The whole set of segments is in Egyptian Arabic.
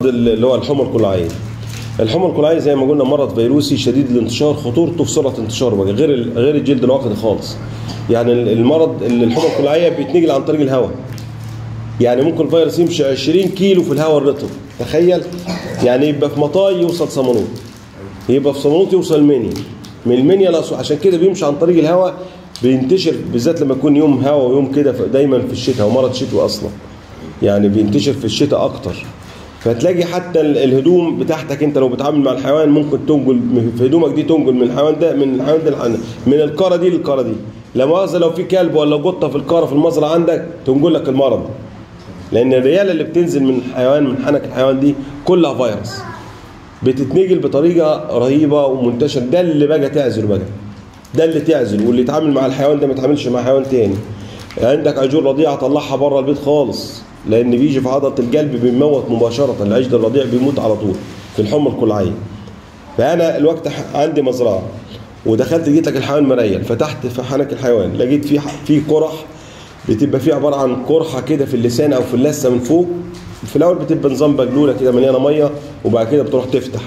اللي هو الحمى القلعيه الحمى القلعيه زي ما قلنا مرض فيروسي شديد الانتشار خطورته في سرعه انتشاره بقى غير ال- غير الجلد العقدي خالص يعني ال- المرض ال- الحمى القلعيه بيتنقل عن طريق الهواء يعني ممكن الفيروس يمشي 20 كيلو في الهواء الرطب تخيل يعني يبقى في مطاي يوصل صمنوط يبقى في صمنوط يوصل المنيا من المنيا لأسوأ عشان كده بيمشي عن طريق الهواء بينتشر بالذات لما يكون يوم هواء ويوم كده ف- دايما في الشتاء هو مرض شتوي اصلا يعني بينتشر في الشتاء اكتر فتلاقي حتى ال- الهدوم بتاعتك انت لو بتعامل مع الحيوان ممكن تنقل في هدومك دي تنقل من الحيوان ده من الحيوان ده للحيوان ده، من القاره دي للقاره دي لا مؤاخذه لو في كلب ولا قطه في القاره في المزرعه عندك تنقل لك المرض لان الرياله اللي بتنزل من الحيوان من حنك الحيوان دي كلها فيروس بتتنقل بطريقه رهيبه ومنتشر ده اللي بقى تعزل بقى ده اللي تعزل واللي يتعامل مع الحيوان ده ما يتعاملش مع حيوان تاني عندك عجول رضيعه طلعها بره البيت خالص لان بيجي في عضله القلب بيموت مباشره العجل الرضيع بيموت على طول في الحمى القلعيه فانا الوقت ح- عندي مزرعه ودخلت لقيت لك الحيوان مريل فتحت في حنك الحيوان لقيت في ح- في قرح بتبقى فيه عباره عن قرحه كده في اللسان او في اللثه من فوق في الاول بتبقى نظام بجلوله كده مليانه ميه وبعد كده بتروح تفتح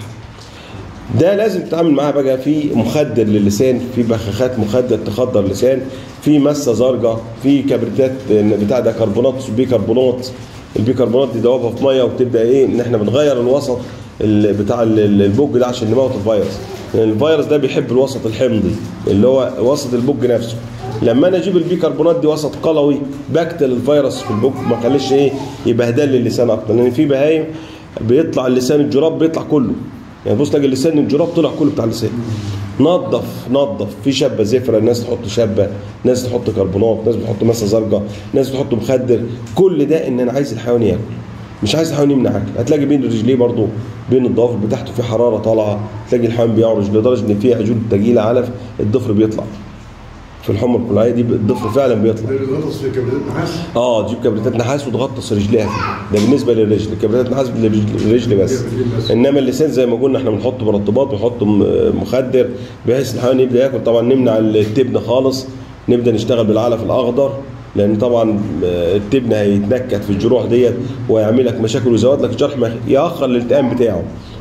ده لازم تتعامل معاها بقى في مخدر للسان في بخاخات مخدر تخدر اللسان في مسه زرقاء في كبريتات بتاع ده كربونات بيكربونات البيكربونات دي دوابها في ميه وبتبدا ايه ان احنا بنغير الوسط ال- بتاع ال- ال- البوج ده عشان نموت الفيروس لان الفيروس ده بيحب الوسط الحمضي اللي هو وسط البوج نفسه لما انا اجيب البيكربونات دي وسط قلوي بقتل الفيروس في البوج ما خليش ايه يبهدل لي اللسان اكتر لان في بهايم بيطلع اللسان الجراب بيطلع كله يعني بص تلاقي اللسان الجراب طلع كله بتاع اللسان نظف نظف في شبه زفره الناس تحط شبه ناس تحط كربونات ناس بتحط مسه زرقاء ناس بتحط مخدر كل ده ان انا عايز الحيوان ياكل مش عايز الحيوان يمنعك هتلاقي بين رجليه برضه بين الضوافر بتاعته في حراره طالعه تلاقي الحيوان بيعرج لدرجه ان في عجول تجيله علف الضفر بيطلع في الحمى القلعيه دي الضفر فعلا بيطلع ده بيتغطس في كبريتات نحاس اه تجيب كبريتات نحاس وتغطس رجليها فيه. ده بالنسبه للرجل كبريتات نحاس للرجل بس انما اللسان زي ما قلنا احنا بنحط مرطبات بنحط م- مخدر بحيث الحيوان يبدا ياكل طبعا نمنع التبن خالص نبدا نشتغل بالعلف الاخضر لان طبعا آه، التبن هيتنكت في الجروح ديت ويعمل لك مشاكل ويزود لك الجرح ما- ياخر الالتئام بتاعه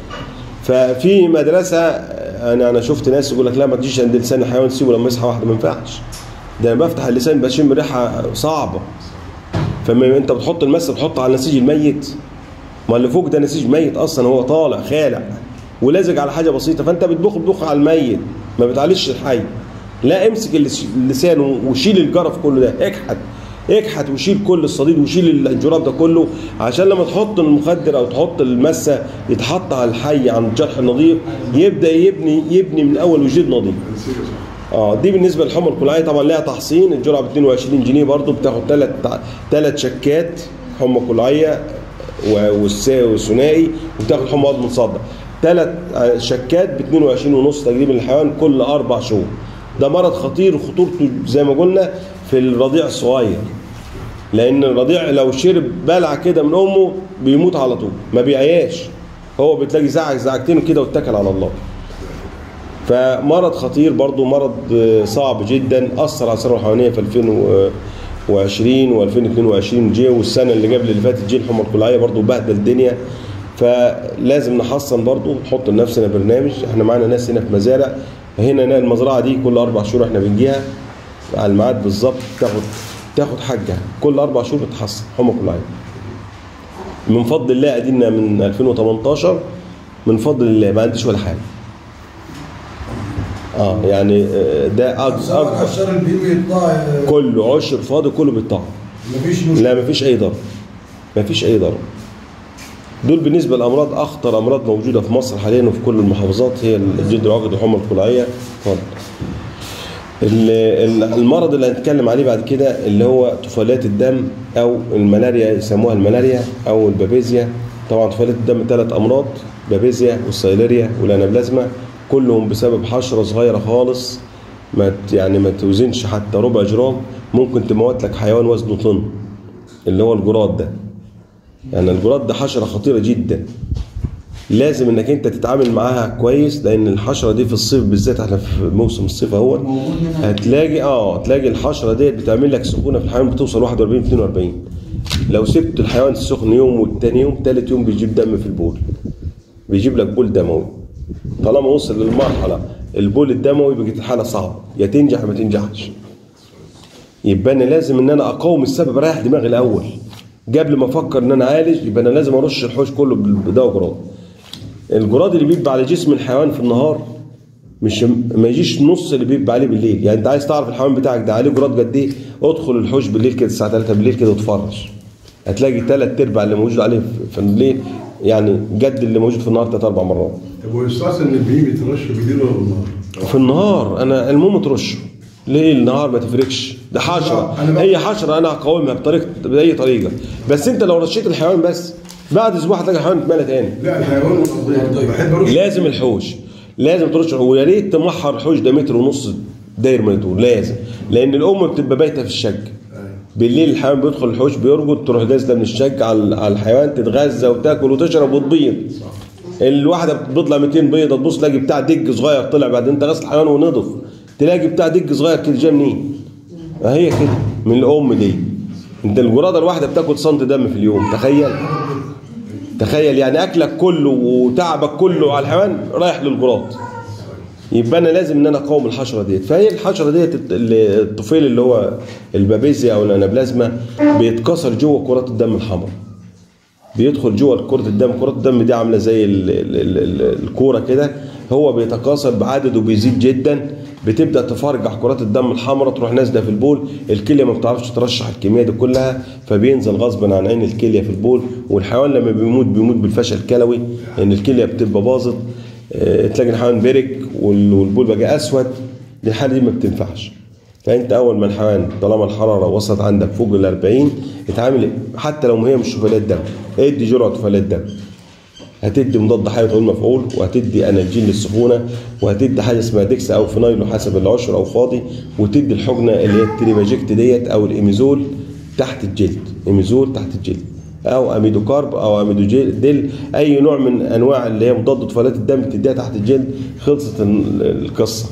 ففي مدرسه انا انا شفت ناس يقول لك لا ما تجيش عند لسان الحيوان تسيبه لما يصحى واحده ما ينفعش ده انا بفتح اللسان بشم ريحه صعبه فما انت بتحط المسه بتحط على النسيج الميت ما اللي فوق ده نسيج ميت اصلا هو طالع خالع ولازق على حاجه بسيطه فانت بتبخ بتبخ على الميت ما بتعالجش الحي لا امسك اللس- اللسان وشيل الجرف كله ده اكحت اكحت وشيل كل الصديد وشيل الجراب ده كله عشان لما تحط المخدر او تحط المسه يتحط على الحي عن الجرح النظيف يبدا يبني يبني من اول وجديد نظيف اه دي بالنسبه للحمى القلعيه طبعا لها تحصين الجرعه ب 22 جنيه برضو بتاخد ثلاث ثلاث شكات حمى قلعيه و- والس- والثنائي وبتاخد حمى عظم مصدع ثلاث شكات ب 22 ونص تقريبا للحيوان كل اربع شهور ده مرض خطير وخطورته زي ما قلنا في الرضيع الصغير لان الرضيع لو شرب بلعه كده من امه بيموت على طول ما بيعياش هو بتلاقي زعق زعقتين كده واتكل على الله فمرض خطير برضو مرض آه، صعب جدا اثر على الثروه الحيوانيه في 2020 و2022 جه والسنه اللي قبل اللي فاتت جه الحمى القلعيه برضو بهدل الدنيا فلازم نحصن برضو نحط لنفسنا برنامج احنا معانا ناس هنا في مزارع هنا هنا المزرعه دي كل اربع شهور احنا بنجيها على الميعاد بالظبط تاخد تاخد حاجه كل اربع شهور بتحصن حمى قلعيه من فضل الله ادينا من 2018 من فضل الله ما عنديش ولا حاجه اه يعني آه، ده أك- سواء اكبر عشر البيبي يطلع كله عشر فاضي كله بيطلع مفيش مشكله لا مفيش اي ضرر مفيش اي ضرر دول بالنسبه لامراض اخطر امراض موجوده في مصر حاليا وفي كل المحافظات هي الجلد العقدي والحمى القلعيه اتفضل ال- ال- المرض اللي هنتكلم عليه بعد كده اللي هو طفيلات الدم او الملاريا يسموها الملاريا او البابيزيا طبعا طفيلات الدم ثلاث امراض بابيزيا والسيليريا والانابلازما كلهم بسبب حشره صغيره خالص ما ت- يعني ما توزنش حتى ربع جرام ممكن تموت لك حيوان وزنه طن اللي هو الجراد ده يعني الجراد ده حشره خطيره جدا لازم انك انت تتعامل معاها كويس لان الحشره دي في الصيف بالذات احنا في موسم الصيف اهو موجود منها هتلاقي اه تلاقي الحشره ديت بتعمل لك سخونه في الحيوان بتوصل 41 42 لو سبت الحيوان السخن يوم والتاني يوم تالت يوم بيجيب دم في البول بيجيب لك بول دموي طالما وصل للمرحله البول الدموي بقت الحاله صعبه يا تنجح يا ما تنجحش يبقى انا لازم ان انا اقاوم السبب اريح دماغي الاول قبل ما افكر ان انا اعالج يبقى انا لازم ارش الحوش كله بدواء جراد الجراد اللي بيبقى على جسم الحيوان في النهار مش ما يجيش نص اللي بيبقى عليه بالليل يعني انت عايز تعرف الحيوان بتاعك ده عليه جراد قد ايه ادخل الحوش بالليل كده الساعه 3 بالليل كده واتفرج هتلاقي ثلاث ارباع اللي موجود عليه في الليل يعني قد اللي موجود في النهار ثلاث اربع مرات طب ويستحسن ان البهيم يترش بالليل ولا بالنهار؟ في النهار انا المهم ترشه ليه النهار ما تفرقش ده حشره أنا بقى- هي حشره انا هقاومها بطريقه باي طريقه بس انت لو رشيت الحيوان بس بعد اسبوع هتلاقي الحيوان اتملى تاني لا الحيوان والارضيه بحب ارش لازم الحوش لازم ترش ويا ريت تمحر الحوش ده متر ونص داير ما يطول لازم لان الام بتبقى بايته في الشج بالليل الحيوان بيدخل الحوش بيرقد تروح جازله من الشج على على الحيوان تتغذى وتاكل وتشرب وتبيض الواحده بتبيض لها 200 بيضه تبص تلاقي بتاع دج صغير طلع بعد انت غسل الحيوان ونضف تلاقي بتاع دج صغير كده جاي منين؟ هي كده من الام دي انت الجراده الواحده بتاكل سنت دم في اليوم تخيل تخيل يعني اكلك كله وتعبك كله على الحيوان رايح للجراد يبقى انا لازم ان انا اقاوم الحشره ديت فهي الحشره ديت الت- اللي- الطفيل اللي هو البابيزيا او الانابلازما بيتكسر جوه كرات الدم الحمراء بيدخل جوه كرة الدم كرة الدم دي عاملة زي ال- ال- ال- ال- الكورة كده هو بيتكاثر بعدده بيزيد جدا بتبدا تفرجع كرات الدم الحمراء تروح نازله في البول الكليه ما بتعرفش ترشح الكميه دي كلها فبينزل غصبا عن عين الكليه في البول والحيوان لما بيموت بيموت بالفشل الكلوي لان الكليه بتبقى باظت آه، تلاقي الحيوان برك وال- والبول بقى اسود دي الحاله دي ما بتنفعش فانت اول ما الحيوان طالما الحراره وصلت عندك فوق ال 40 اتعامل حتى لو هي مش طفيلات دم ادي جرعه طفيلات دم هتدي مضاد حيوي غير مفعول وهتدي انالجين للسخونه وهتدي حاجه اسمها ديكس او فينايلو حسب العشر او فاضي وتدي الحقنه اللي هي التريماجيكت ديت او الايميزول تحت الجلد ايميزول تحت الجلد او اميدوكارب او اميدوجيل اي نوع من انواع اللي هي مضاد طفيلات الدم تديها تحت الجلد خلصت ال- القصه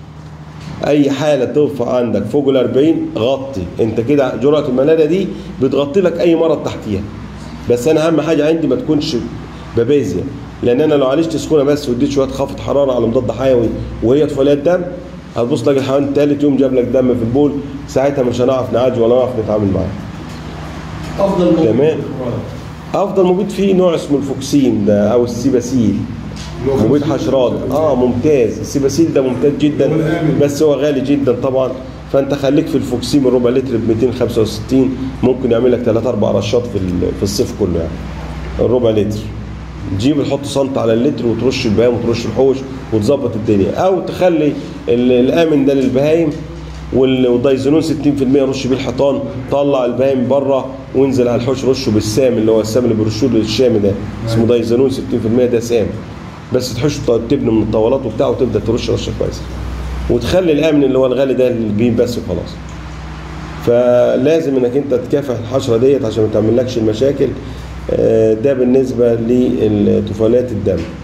اي حاله ترفع عندك فوق ال 40 غطي انت كده جرعه الملاريا دي بتغطي لك اي مرض تحتيها بس انا اهم حاجه عندي ما تكونش بابيزيا لان انا لو عالجت سخونه بس واديت شويه خفض حراره على مضاد حيوي وهي طفيلات دم هتبص تلاقي الحيوان ثالث يوم جاب لك دم في البول ساعتها مش هنعرف نعالجه ولا نعرف نتعامل معاه افضل موجود. تمام. افضل مبيد فيه نوع اسمه الفوكسين ده او السيباسيل مبيد حشرات اه ممتاز السيباسيل ده ممتاز جدا هو الآمن. بس هو غالي جدا طبعا فانت خليك في الفوكسين من ربع لتر ب 265 ممكن يعمل لك 3 4 رشات في ال- في الصيف كله يعني الربع لتر تجيب تحط سنت على اللتر وترش البهايم وترش الحوش وتظبط الدنيا او تخلي ال- الامن ده للبهايم وال- والدايزونون 60% رش بيه الحيطان طلع البهايم بره وانزل على الحوش رشه بالسام اللي هو السام اللي بيرشوه للشام ده اسمه دايزونون 60% ده سام بس تحش تبني من الطاولات وبتاع وتبدا ترش رشه كويسه وتخلي الامن اللي هو الغالي ده الجيم بس وخلاص فلازم انك انت تكافح الحشره ديت عشان ما تعملكش المشاكل آه، ده بالنسبه لطفيلات الدم